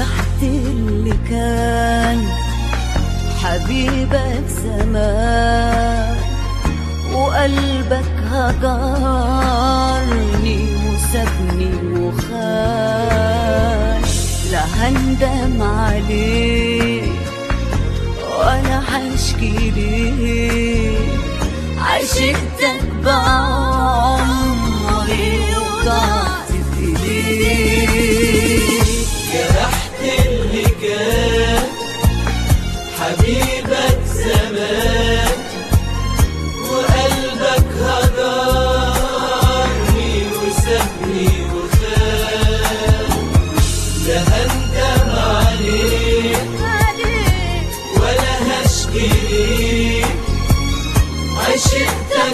جرحت اللي كان حبيبك زمان وقلبك هجرني وسابني وخان لا هندم عليك ولا هشكي ليك عشقتك بعمري وضعت في ايديك جرحت اللي كان حبيبك زمان وقلبك هجرني وسابني وخان لا هندم عليك ولا هشكي ليك عشقتك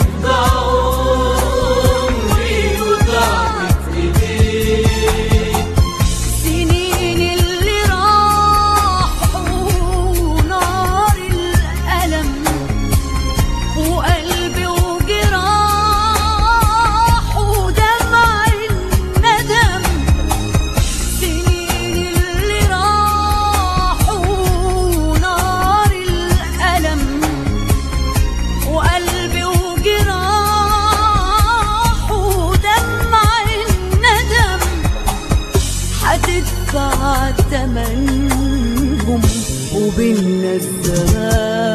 بعمري وضعت في ايديك سنين اللي راحوا نار الألم وقلبي وجراح ودمع الندم سنين اللي راحوا نار الألم وقلبي وجراح ودمع الندم هتدفع تمنهم وبيننا الزمان